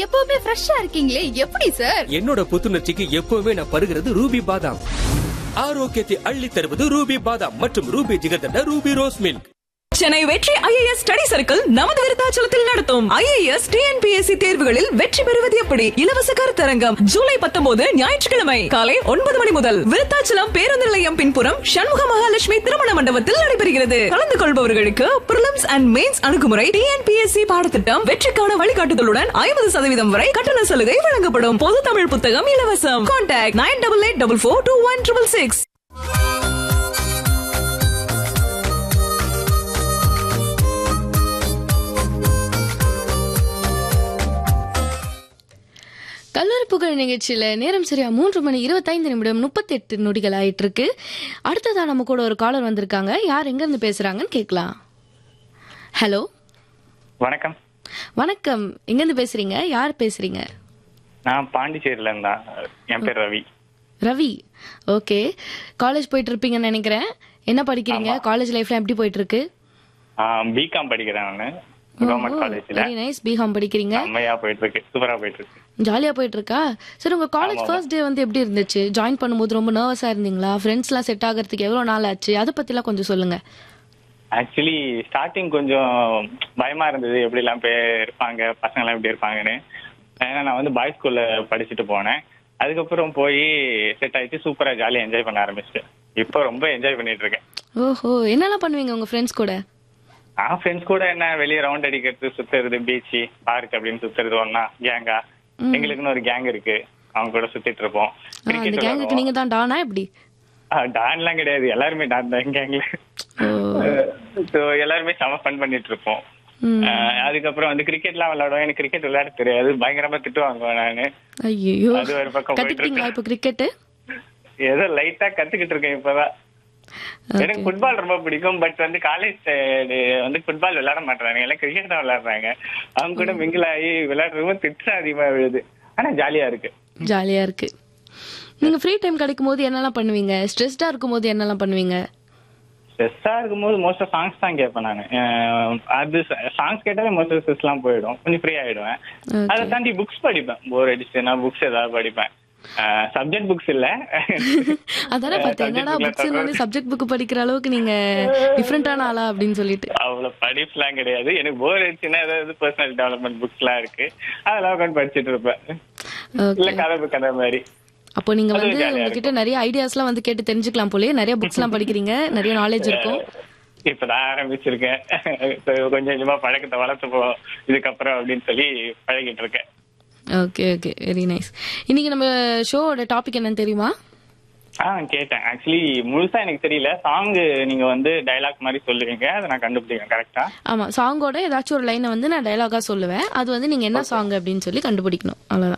எப்பவுமே ஃப்ரெஷ்ஷா இருக்கீங்களே எப்படி சார் என்னோட புத்துணர்ச்சிக்கு எப்பவுமே நான் பருகிறது ரூபி பாதாம் ஆரோக்கியத்தை அள்ளி தருவது ரூபி பாதாம் மற்றும் Ruby jigarthanda Ruby rose milk Chennai Vetri IAS study circle நமது விருத்தாச்சலத்தில் நடத்தும் ஐஏஎஸ் டிஎன்பிஎஸ்சி தேர்வுகளில் வெற்றி பெறுவது எப்படி இலவச கருத்தரங்கம் ஜூலை பத்தொன்பது ஞாயிற்றுக்கிழமை காலை ஒன்பது மணி முதல் விருத்தாச்சலம் பேருந்து நிலையம் பின்புறம் சண்முக மகாலட்சுமி திருமண மண்டபத்தில் நடைபெறுகிறது கலந்து கொள்பவர்களுக்கு பிரிலிம்ஸ் அண்ட் மெயின்ஸ் அணுகுமுறை டிஎன்பிஎஸ்சி பாடத்திட்டம் வெற்றிக்கான வழிகாட்டுதலுடன் ஐம்பது சதவீதம் வரை கட்டண சலுகை வழங்கப்படும் பொது தமிழ் புத்தகம் இலவசம் contact nine double eight double four two one triple six கல்லூரி புகழ் நிகழ்ச்சியில நேரம் சரியா மூன்று மணி இருபத்தைந்து நிமிடம் முப்பத்தெட்டு நொடிகள் ஆயிட்டு இருக்கு அடுத்ததா நம்ம கூட ஒரு காலர் வந்திருக்காங்க யார் எங்க இருந்து பேசுறாங்கன்னு கேட்கலாம் ஹலோ வணக்கம் வணக்கம் எங்க இருந்து பேசுறீங்க யார் பேசுறீங்க நான் பாண்டிச்சேரியில இருந்தா என் பேர் ரவி ரவி ஓகே காலேஜ் போயிட்டு இருப்பீங்கன்னு நினைக்கிறேன் என்ன படிக்கிறீங்க காலேஜ் லைஃப்ல எப்படி போயிட்டு இருக்கு பிகாம் படிக்கிறேன் நானு கவர்மெண்ட் காலேஜ்ல வெரி நைஸ் பிகாம் படிக்கிறீங்க செம்மையா போயிட்டு இருக்கு சூப்பரா போயிட்டு இருக்கு ஜாலியா போயிட்டு இருக்கா சரி உங்க காலேஜ் ஃபர்ஸ்ட் டே வந்து எப்படி இருந்துச்சு ஜாயின் பண்ணும்போது ரொம்ப நர்வஸா இருந்தீங்களா ஃப்ரெண்ட்ஸ் எல்லாம் செட் ஆகிறதுக்கு எவ்வளவு நாள் ஆச்சு அதை பத்திலாம் கொஞ்சம் சொல்லுங்க ஆக்சுவலி ஸ்டார்டிங் கொஞ்சம் பயமா இருந்தது எப்படி எல்லாம் போய் இருப்பாங்க பசங்க எல்லாம் எப்படி இருப்பாங்கன்னு ஏன்னா நான் வந்து பாய்ஸ் ஸ்கூல்ல படிச்சுட்டு போனேன் அதுக்கப்புறம் போய் செட் ஆயிட்டு சூப்பரா ஜாலியா என்ஜாய் பண்ண ஆரம்பிச்சிட்டேன் இப்போ ரொம்ப என்ஜாய் பண்ணிட்டு இருக்கேன் ஓஹோ என்னெல்லாம் பண்ணுவீங்க உங்க ஃப்ரெண்ட்ஸ் கூட நான் ஃப்ரெண்ட்ஸ் கூட என்ன வெளியே ரவுண்ட் அடிக்கிறது சுத்துறது பீச் பார்க் அப்படின்னு சுத்துறது ஒன்னா கேங்கா எங்களுக்குன்னு ஒரு கேங் இருக்கு அவங்க கூட சுத்திட்டு இருப்போம் ஆ, அந்த கிரிக்கெட் கேங்குக்கு நீங்க தான் டானா எப்படி டான்லாம் கிடையாது எல்லாருமே டான் தான் கேங்ல ஸோ எல்லாருமே செம ஃபன் பண்ணிட்டு இருப்போம் அஹ் அதுக்கப்புறம் வந்து கிரிக்கெட்லாம் விளையாடுவோம் எனக்கு கிரிக்கெட் விளையாட தெரியாது பயங்கரமா திட்டுவாங்க நானு ஐயோ அது ஒரு பக்கம் போயிட்டு கத்துக்கிட்டீங்களா இப்போ கிரிக்கெட் ஏதோ லைட்டா கத்துக்கிட்டு இருக்கேன் இப்பதான் எனக்கு ஃபுட்பால் ரொம்ப பிடிக்கும் பட் வந்து காலேஜ் வந்து ஃபுட்பால் விளையாட மாட்டாங்க எல்லாம் கிரிக்கெட் தான் விளையாடுறாங்க அவங்க கூட மிங்கிள் ஆகி விளையாடுறவங்க திட்டு அதிகமா விழுது ஆனா ஜாலியா இருக்கு ஜாலியா இருக்கு நீங்க ஃப்ரீ டைம் கிடைக்கும் போது என்னெல்லாம் பண்ணுவீங்க ஸ்ட்ரெஸ்டா இருக்கும் போது என்னெல்லாம் பண்ணுவீங்க ஸ்ட்ரெஸ்ஸா இருக்கும்போது மோஸ்டா சாங்ஸ் தான் கேட்பேன் நான் அது சாங்ஸ் கேட்டாலே மோஸ்ட் ஸ்ட்ரெஸ் எல்லாம் போயிடும் கொஞ்சம் ஃப்ரீ ஆயிடுவேன் Okay. அதை தாண்டி புக்ஸ் படிப்பேன் போர் அடிச்சுன்னா புக்ஸ் ஏதாவது படிப்பேன் சப்ஜெக்ட் புக்ஸ் இல்ல அதானே பார்த்தேன் என்னடா புக்ஸ் வந்து சப்ஜெக்ட் புக் படிக்கிற அளவுக்கு நீங்க டிஃப்ரெண்டான ஆளா அப்படின்னு சொல்லிட்டு அவ்வளவு படிப்புலாம் கிடையாது எனக்கு போர் அடிச்சுன்னா ஏதாவது பர்சனல் டெவலப்மெண்ட் புக்ஸ் எல்லாம் இருக்கு அதெல்லாம் உட்காந்து படிச்சுட்டு இருப்பேன் இல்ல ஓகே கதை கதை மாதிரி அப்போ நீங்க அது வந்து ஜாலியா உங்ககிட்ட நிறைய ஐடியாஸ்லாம் வந்து கேட்டு தெரிஞ்சுக்கலாம் போலயே நிறைய புக்ஸ் எல்லாம் படிக்கிறீங்க நிறைய நாலேஜ் இருக்கும் இப்பதான் ஆரம்பிச்சிருக்கேன் So, கொஞ்சம் கொஞ்சமா பழக்கத்தை வளர்த்துப்போம் இதுக்கப்புறம் அப்படின்னு சொல்லி பழகிட்டு இருக்கேன் ஓகே ஓகே வெரி நைஸ் இன்னைக்கு நம்ம ஷோவோட டாபிக் என்னன்னு தெரியுமா ஆ கேட்டேன் ஆக்சுவலி முழுசா எனக்கு தெரியல சாங் நீங்க வந்து டயலாக் மாதிரி சொல்லுவீங்க அதை நான் கண்டுபிடிக்கிறேன் கரெக்டா ஆமா சாங்கோட ஏதாச்சும் ஒரு லைனை வந்து நான் டயலாகா சொல்லுவேன் அது வந்து நீங்க என்ன சாங் அப்படின்னு சொல்லி கண்டுபிடிக்கணும் அவ்வளவுதான்